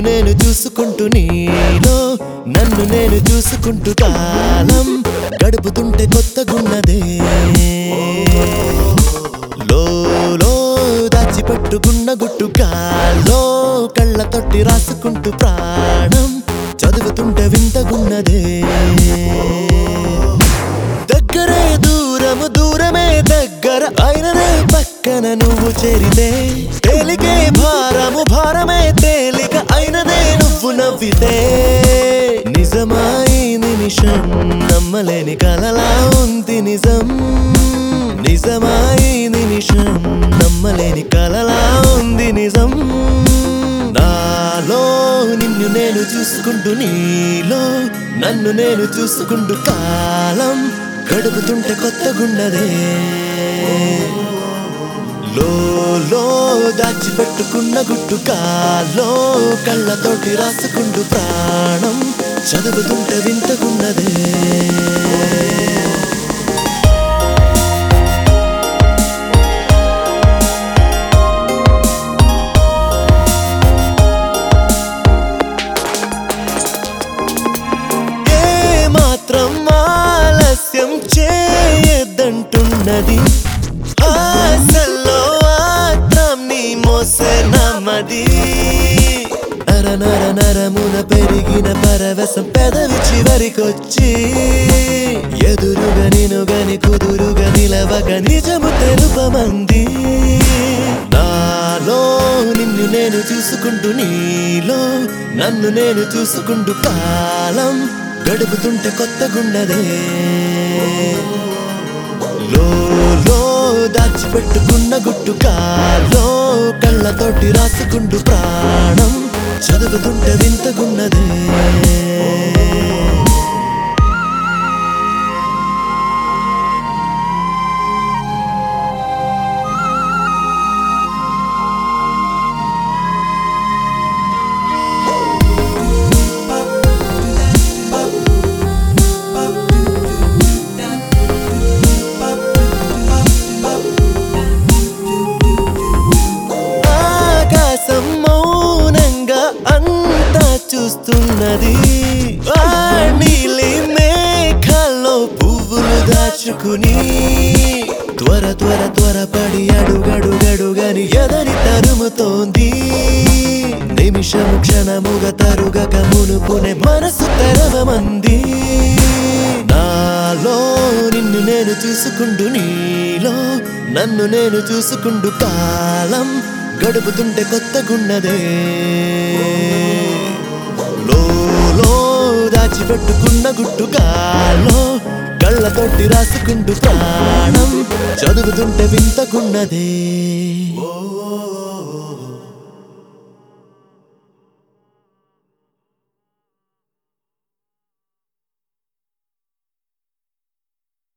నేను చూసుకుంటూ నీలో నన్ను నేను చూసుకుంటూ కాలం గడుపుతుంటే కొత్తగున్నదే లోలో దాచిపెట్టుకున్న గుట్టు కాలో కళ్ళ తొట్టి రాసుకుంటూ ప్రాణం చదువుతుంటే వింతగున్నదే దగ్గరే దూరము దూరమే దగ్గర అయిననే పక్కన నువ్వు చేరితే తేలికే భారము భారమే తేలిక అయినదే నువ్వు నవ్వితే నిజమాయి నిమిషం నమ్మలేని కలలా ఉంది నిజం నిజమాయి నిమిషం నమ్మలేని కలలా ఉంది నిజం నాలో నిన్ను నేను చూసుకుంటూ నీలో నన్ను నేను చూసుకుంటూ కాలం గడుపుతుంటే కొత్తగున్నదే లో దాచిపెట్టుకున్న గుట్టు కాలో కళ్ళతోటి రాసుకుంటూ ప్రాణం చదువుతుంటే వింతగున్నదే ఏ మాత్రం ఆలస్యం చేయదంటున్నది ఆశల్లో ఆత్రం నీ మోసనమది నర నర నరమున పెరిగిన పరవశం పెదవి చివరికొచ్చి ఎదురుగా నినుగని కుదురుగా నిలవగ నిజము తెలుపమంది నాలో నిన్ను నేను చూసుకుంటూ నీలో నన్ను నేను చూసుకుంటూ కాలం గడుపుతుంటే కొత్తగున్నదే లో దాచిపెట్టుకున్న గుట్టు కాలో కళ్ళతోటి రాసుకుంటూ ప్రాణం చదువుతుంటే వింతగున్నదే ఆకాశం మౌనంగా అంతా చూస్తున్నది ఆ నీలి మేఘాల్లో పువ్వులు దాచుకుని త్వర త్వర త్వరపడి అడుగడుగడుగని ఎదరి తరుముతోంది నిమిషము క్షణముగా తరుగక మునుపునే మనసు తెరవమంది నాలో నిన్ను నేను చూసుకుంటూ నీలో నన్ను నేను చూసుకుంటూ కాలం గడుపుతుంటే కొత్తగున్నదే లో దాచిపెట్టుకున్న గుట్టు కాలో కళ్ళతోటి రాసుకుంటూ ప్రాణం చదువుతుంటే వింతకున్నదే ఓ